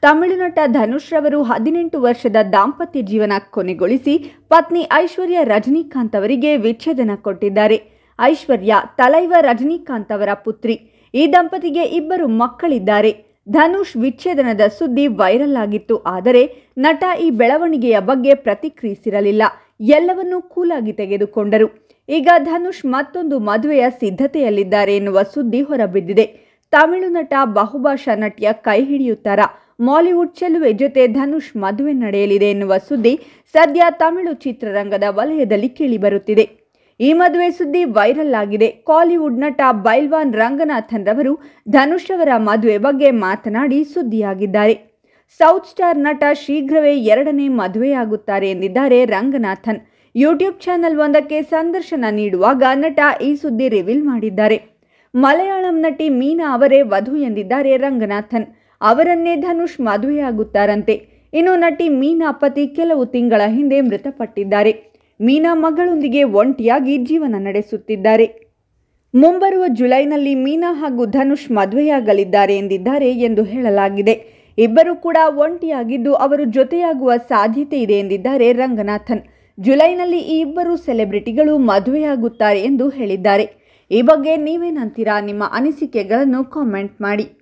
ತಮಿಳುನಟ ಧನುಷ್ ರವರು ಹದಿನೆಂಟು ವರ್ಷದ ದಾಂಪತ್ಯ ಜೀವನ ಕೊನೆಗೊಳಿಸಿ ಪತ್ನಿ ಐಶ್ವರ್ಯ ರಜನಿಕಾಂತ್ ಅವರಿಗೆ ವಿಚ್ಛೇದನ ಕೊಟ್ಟಿದ್ದಾರೆ ಐಶ್ವರ್ಯ ತಲೈವ ರಜನಿಕಾಂತ್ ಅವರ ಪುತ್ರಿ ಈ ದಂಪತಿಗೆ ಇಬ್ಬರು ಮಕ್ಕಳಿದ್ದಾರೆ ಧನುಷ್ ವಿಚ್ಛೇದನದ ಸುದ್ದಿ ವೈರಲ್ ಆಗಿತ್ತು ಆದರೆ ನಟ ಈ ಬೆಳವಣಿಗೆಯ ಬಗ್ಗೆ ಪ್ರತಿಕ್ರಿಯಿಸಿರಲಿಲ್ಲ ಎಲ್ಲವನ್ನೂ ಕೂಲಾಗಿ ತೆಗೆದುಕೊಂಡರು ಈಗ ಧನುಷ್ ಮತ್ತೊಂದು ಮದುವೆಯ ಸಿದ್ಧತೆಯಲ್ಲಿದ್ದಾರೆ ಎನ್ನುವ ಸುದ್ದಿ ಹೊರಬಿದ್ದಿದೆ ತಮಿಳು ನಟ ಬಹುಭಾಷಾ ನಟಿಯ ಕೈ ಹಿಡಿಯುತ್ತಾರಾ ಮಾಲಿವುಡ್ ಚೆಲುವೆ ಜೊತೆ ಧನುಷ್ ಮದುವೆ ನಡೆಯಲಿದೆ ಎನ್ನುವ ಸುದ್ದಿ ಸದ್ಯ ತಮಿಳು ಚಿತ್ರರಂಗದ ವಲಯದಲ್ಲಿ ಕೇಳಿಬರುತ್ತಿದೆ ಈ ಮದುವೆ ಸುದ್ದಿ ವೈರಲ್ ಆಗಿದೆ ಕಾಲಿವುಡ್ ನಟ ಬೈಲ್ವಾನ್ ರಂಗನಾಥನ್ ರವರು ಧನುಷ್ ಅವರ ಮದುವೆ ಬಗ್ಗೆ ಮಾತನಾಡಿ ಸುದ್ದಿಯಾಗಿದ್ದಾರೆ ಸೌತ್ ಸ್ಟಾರ್ ನಟ ಶೀಘ್ರವೇ ಎರಡನೇ ಮದುವೆಯಾಗುತ್ತಾರೆ ಎಂದಿದ್ದಾರೆ ರಂಗನಾಥನ್ ಯೂಟ್ಯೂಬ್ ಚಾನೆಲ್ ಒಂದಕ್ಕೆ ಸಂದರ್ಶನ ನೀಡುವಾಗ ನಟ ಈ ಸುದ್ದಿ ರಿವೀಲ್ ಮಾಡಿದ್ದಾರೆ ಮಲಯಾಳಂ ನಟಿ ಮೀನಾ ಅವರೇ ವಧು ಎಂದಿದ್ದಾರೆ ರಂಗನಾಥನ್ ಅವರನ್ನೇ ಧನುಷ್ ಮದುವೆಯಾಗುತ್ತಾರಂತೆ ಇನ್ನು ನಟಿ ಮೀನಾ ಪತಿ ಕೆಲವು ತಿಂಗಳ ಹಿಂದೆ ಮೃತಪಟ್ಟಿದ್ದಾರೆ ಮೀನಾ ಮಗಳೊಂದಿಗೆ ಒಂಟಿಯಾಗಿ ಜೀವನ ನಡೆಸುತ್ತಿದ್ದಾರೆ ಮುಂಬರುವ ಜುಲೈನಲ್ಲಿ ಮೀನಾ ಹಾಗೂ ಧನುಷ್ ಮದುವೆಯಾಗಲಿದ್ದಾರೆ ಎಂದಿದ್ದಾರೆ ಎಂದು ಹೇಳಲಾಗಿದೆ ಇಬ್ಬರು ಕೂಡ ಒಂಟಿಯಾಗಿದ್ದು ಅವರು ಜೊತೆಯಾಗುವ ಸಾಧ್ಯತೆ ಇದೆ ಎಂದಿದ್ದಾರೆ ರಂಗನಾಥನ್ ಜುಲೈನಲ್ಲಿ ಈ ಇಬ್ಬರು ಸೆಲೆಬ್ರಿಟಿಗಳು ಮದುವೆಯಾಗುತ್ತಾರೆ ಎಂದು ಹೇಳಿದ್ದಾರೆ ಈ ಬಗ್ಗೆ ನೀವೇನಂತೀರಾ ನಿಮ್ಮ ಅನಿಸಿಕೆಗಳನ್ನು ಕಾಮೆಂಟ್ ಮಾಡಿ